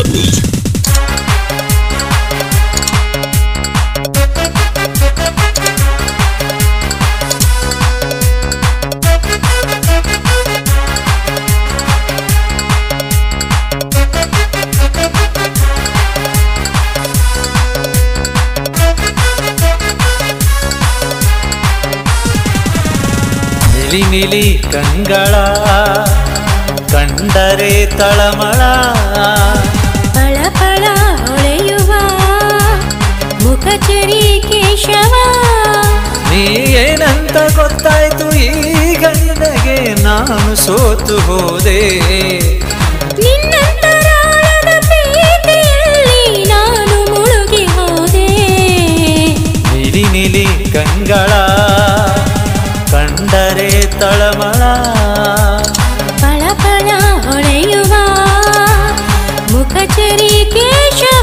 ನಿಲಿ ನಿಲಿ ಕಂಗಳ ಕಂಡರೆ ತಳಮಳ ಫಳ ಫಳ ಹೊಳೆಯುವ ಮುಖಚರಿ ಕೇಶವ ನೀ ಏನಂತ ಗೊತ್ತಾಯ್ತು ಈಗ ನಿನಗೆ ನಾನು ಸೋತು ಹೋದೆ ನಿನ್ನಂತರಾಳದ ಪ್ರೀತಿಯಲ್ಲಿ ನಾನು ಮುಳುಗಿ ಹೋದೆ ನಿಲಿ ನಿಲಿ ಕಂಗಳ ಕಂಡರೆ ತಳಮಳ ಫಳ ಫಳ ಹೊಳೆಯುವ ಮುಖಚರಿ ಕೇಶವ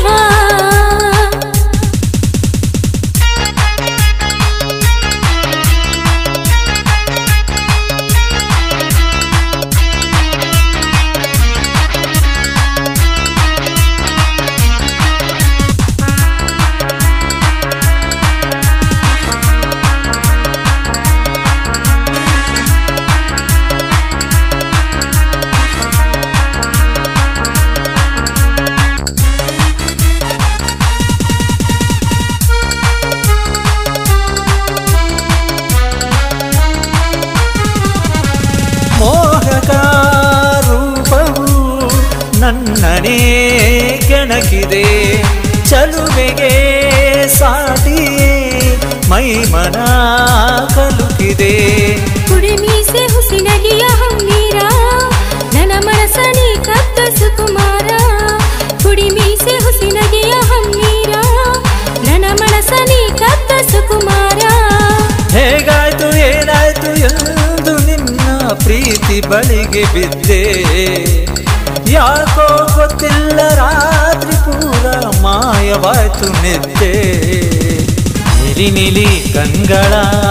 ಮೋಹಕ ರೂಪವು ನನ್ನನೇ ಕೆಣಕಿದೆ ಚಲುವೆಗೆ ಸಾಟಿಯೇ ಮೈಮನ ಕಲುಕಿದೆ ಕುಡಿ ಮೀಸೆ ಹುಸಿನಗಿಯ ಹಮ್ಮೀರ ನನ್ನ ಮನಸನಿ ಕದ್ದ ಸುಕುಮಾರ ಕುಡಿ ಮೀಸೆ ಹುಸಿನಗಿಯ ಹಮ್ಮೀರ ನನ್ನ ಮನಸನಿ ಕದ್ದ ಸುಕುಮಾರ ಹೇಗಾಯ್ತು ಏನಾಯ್ತು ಎಂದು ನಿನ್ನ ಪ್ರೀತಿ ಬಳಿಗೆ ಬಿದ್ದೆ ಯಾಕೋ ಗೊತ್ತಿಲ್ಲ ರಾತ್ರಿ ಪೂರ ಮಾಯವಾಯ್ತು ನಿದ್ದೆ ನಿಲಿ ನಿಲಿ ಕಂಗಳ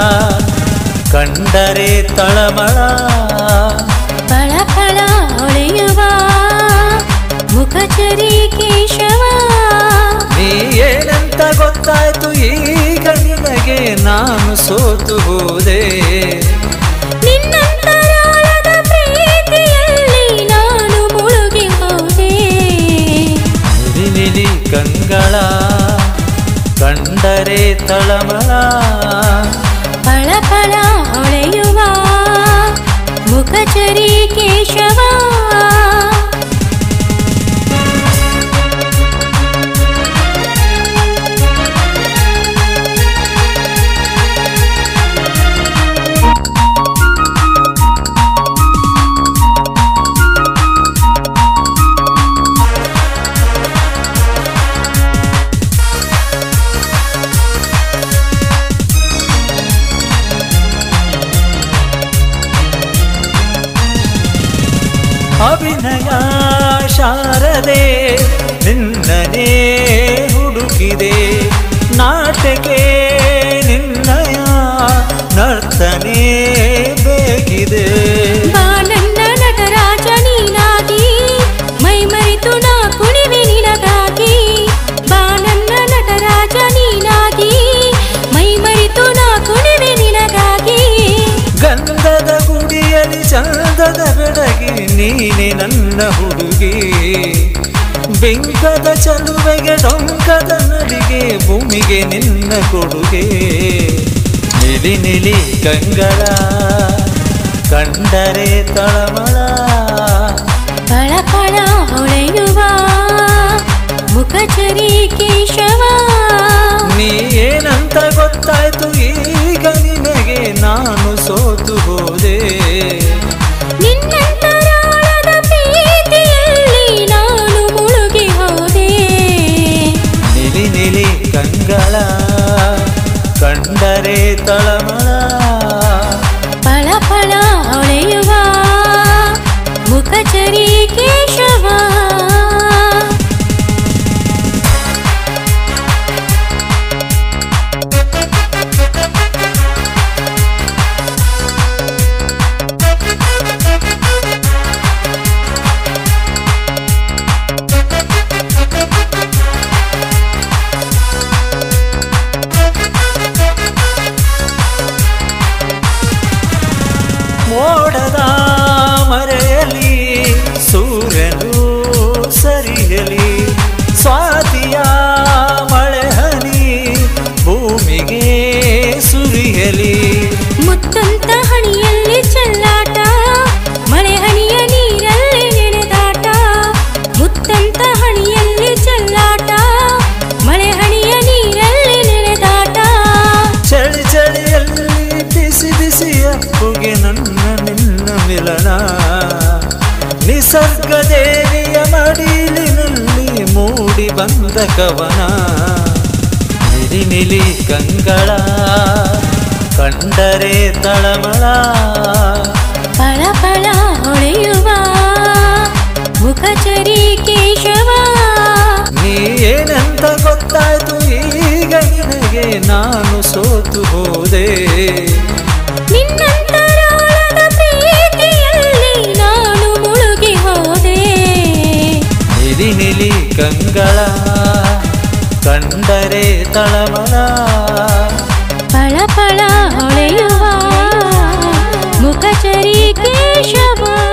ಕಂಡರೆ ತಳಮಳ ಫಳ ಫಳ ಹೊಳೆಯುವ ಮುಖಚರಿ ಕೇಶವ ನೀ ಏನಂತ ಗೊತ್ತಾಯ್ತು ಈಗ ನಿನಗೆ ನಾನು ಸೋತು ಹೋದೆ ನಿನ್ನಂತರಾಳದ ಪ್ರೀತಿಯಲ್ಲಿ ನಾನು ಮುಳುಗಿ ಹೋದೆ ನಿಲಿ ನಿಲಿ ಕಂಗಳ ಕಂಡರೆ ತಳಮಳ ಫಳ ಫಳ ಹೊಳೆಯುವ ಮುಖಚರಿ ಕೇಶವ ಅಭಿನಯ ಶಾರದೆ ನಿನ್ನನೇ ಹುಡುಕಿದೆ ನಾಟಕೆ ನಿನ್ನಯ ನರ್ತನೆ ಬೇಕಿದೆ ಬಾ ನನ್ನ ನಟರಾಜ ನೀನಾಗಿ ಮೈ ಮರೆತು ನಾ ಕುಣಿವೆ ನಿನಗಾಗಿ ಬಾ ನನ್ನ ನಟರಾಜ ನೀನಾಗಿ ಮೈ ಮರೆತು ನಾ ಕುಣಿವೆ ನಿನಗಾಗಿ ಗಂಧದ ಗುಡಿಯಲ್ಲಿ ಚಂದದ ಬೆಡಗಿ ನೀನೆ ನನ್ನ ಹುಡುಗಿ ಬೆಂಕದ ಚಲುವೆಗೆ ಡೊಂಕದ ನಡಿಗೆ ಭೂಮಿಗೆ ನಿನ್ನ ಕೊಡುಗೆ ನಿಲಿ ನಿಲಿ ಕಂಗಳ ಕಂಡರೆ ತಳಮಳ ಫಳ ಫಳ ಹೊಳೆಯುವ ಮುಖಚರಿ ಕೇಶವ ನೀ ಏನಂತ ಗೊತ್ತಾಯ್ತು ಈಗ ನಿನಗೆ ನಾನು ಸೋತು ಹೋದೆ ನಿನ್ನಂತರಾಳದ ಪ್ರೀತಿಯಲ್ಲಿ ನಾನು ಮುಳುಗಿ ಹೋದೆ ನಿಲಿ ನಿಲಿ ಕಂಗಳ ಕಂಡರೆ ತಳಮಳ ಫಳ ಫಳ ಹೊಳೆಯುವ ಮುಖಚರಿ ಕೇಶವ ದುರ್ಗದೇವಿಯ ಮಡಿಲಿನಲ್ಲಿ ಮೂಡಿ ಬಂದ ಕವನ ನಿಲಿ ನಿಲಿ ಕಂಗಳ ಕಂಡರೆ ತಳಮಳ ಫಳ ಫಳ ಹೊಳೆಯುವ ಮುಖಚರಿ ಕೇಶವ ನೀ ಏನಂತ ಗೊತ್ತಾಯ್ತು ಈಗ ನಿನಗೆ ನಾನು ಸೋತು ಹೋದೆ ನಿನ್ನಂತರಾಳದ ಪ್ರೀತಿಯಲ್ಲಿ ನಾನು ಮುಳುಗಿ ಹೋದೆ ನಿಲಿ ನಿಲಿ ಕಂಗಳ ಕಂಡರೆ ತಳಮಳ ಫಳ ಫಳ ಹೊಳೆಯುವ ಮುಖಚರಿ ಕೇಶವ